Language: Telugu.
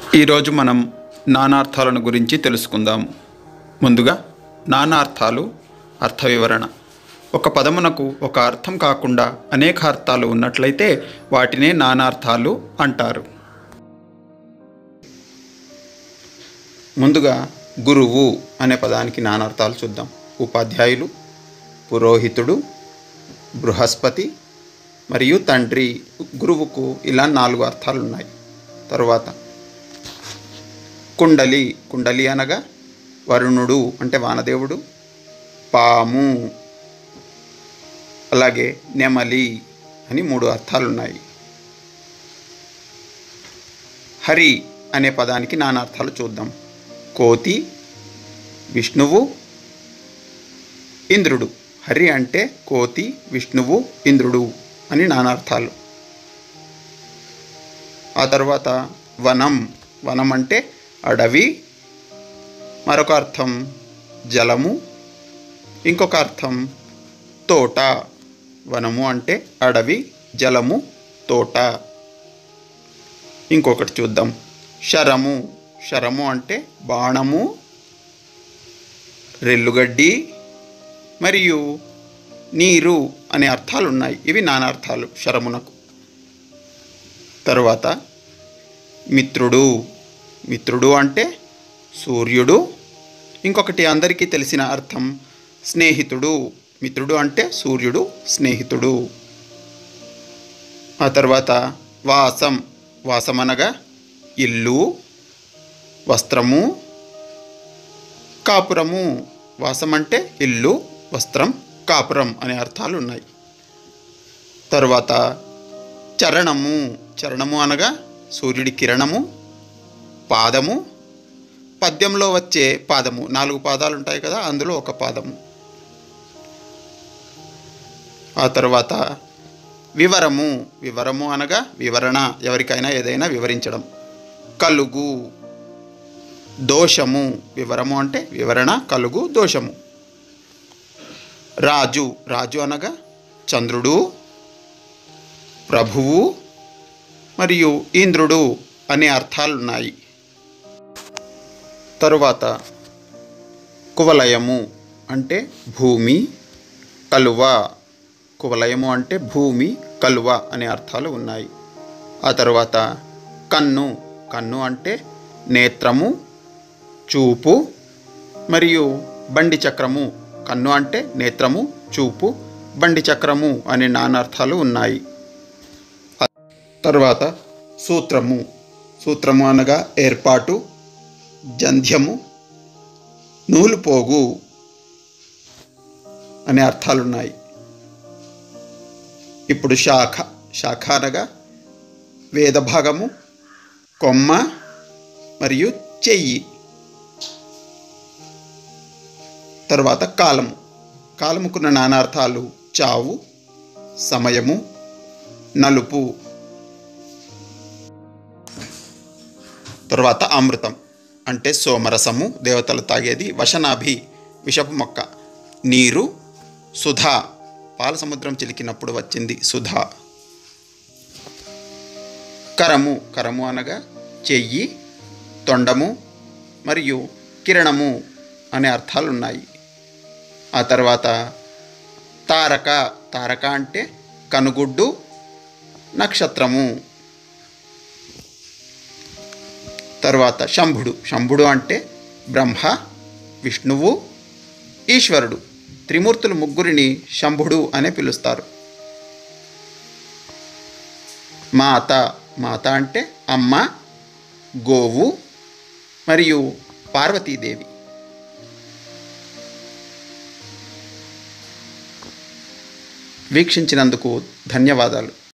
ఈరోజు మనం నానార్థాలను గురించి తెలుసుకుందాము ముందుగా నానార్థాలు అర్థ వివరణ ఒక పదమునకు ఒక అర్థం కాకుండా అనేక అర్థాలు ఉన్నట్లయితే వాటినే నానార్థాలు అంటారు ముందుగా గురువు అనే పదానికి నానార్థాలు చూద్దాం ఉపాధ్యాయులు పురోహితుడు బృహస్పతి మరియు తండ్రి గురువుకు ఇలా నాలుగు అర్థాలు ఉన్నాయి తరువాత కుండలి కుండలి అనగా వరుణుడు అంటే వానదేవుడు పాము అలాగే నెమలి అని మూడు అర్థాలు ఉన్నాయి హరి అనే పదానికి నానార్థాలు చూద్దాం కోతి విష్ణువు ఇంద్రుడు హరి అంటే కోతి విష్ణువు ఇంద్రుడు అని నానార్థాలు ఆ తర్వాత వనం వనం అంటే అడవి మరొక అర్థం జలము ఇంకొక అర్థం తోట వనము అంటే అడవి జలము తోట ఇంకొకటి చూద్దాం శరము శరము అంటే బాణము రెల్లుగడ్డి మరియు నీరు అనే అర్థాలు ఉన్నాయి ఇవి నానార్థాలు శరమునకు తరువాత మిత్రుడు మిత్రుడు అంటే సూర్యుడు ఇంకొకటి అందరికీ తెలిసిన అర్థం స్నేహితుడు మిత్రుడు అంటే సూర్యుడు స్నేహితుడు ఆ తర్వాత వాసం వాసం అనగా ఇల్లు వస్త్రము కాపురము వాసం అంటే ఇల్లు వస్త్రం కాపురం అనే అర్థాలు ఉన్నాయి తరువాత చరణము చరణము అనగా సూర్యుడి కిరణము పాదము పద్యంలో వచ్చే పాదము నాలుగు పాదాలు ఉంటాయి కదా అందులో ఒక పాదము ఆ తర్వాత వివరము వివరము అనగా వివరణ ఎవరికైనా ఏదైనా వివరించడం కలుగు దోషము వివరము అంటే వివరణ కలుగు దోషము రాజు రాజు అనగా చంద్రుడు ప్రభువు మరియు ఇంద్రుడు అనే అర్థాలు ఉన్నాయి తరువాత కువలయము అంటే భూమి కలువ కువలయము అంటే భూమి కలువ అనే అర్థాలు ఉన్నాయి ఆ తర్వాత కన్ను కన్ను అంటే నేత్రము చూపు మరియు బండి చక్రము కన్ను అంటే నేత్రము చూపు బండి చక్రము అనే నానార్థాలు ఉన్నాయి తర్వాత సూత్రము సూత్రము అనగా ఏర్పాటు జంధ్యము నూలుపోగు అనే అర్థాలున్నాయి ఇప్పుడు శాఖ శాఖ అనగా వేదభాగము కొమ్మ మరియు చెయ్యి తర్వాత కాలము కాలముకున్న నానార్థాలు చావు సమయము నలుపు తర్వాత అమృతం అంటే సోమరసము దేవతలు తాగేది వశనాభి విషపు మొక్క నీరు సుధా పాల సముద్రం చిలికినప్పుడు వచ్చింది సుధా కరము కరము అనగా చెయ్యి తొండము మరియు కిరణము అనే అర్థాలు ఉన్నాయి ఆ తర్వాత తారక తారక అంటే కనుగుడ్డు నక్షత్రము తర్వాత శంభుడు శంభుడు అంటే బ్రహ్మ విష్ణువు ఈశ్వరుడు త్రిమూర్తులు ముగ్గురిని శంభుడు అనే పిలుస్తారు మాత మాత అంటే అమ్మ గోవు మరియు పార్వతీదేవి వీక్షించినందుకు ధన్యవాదాలు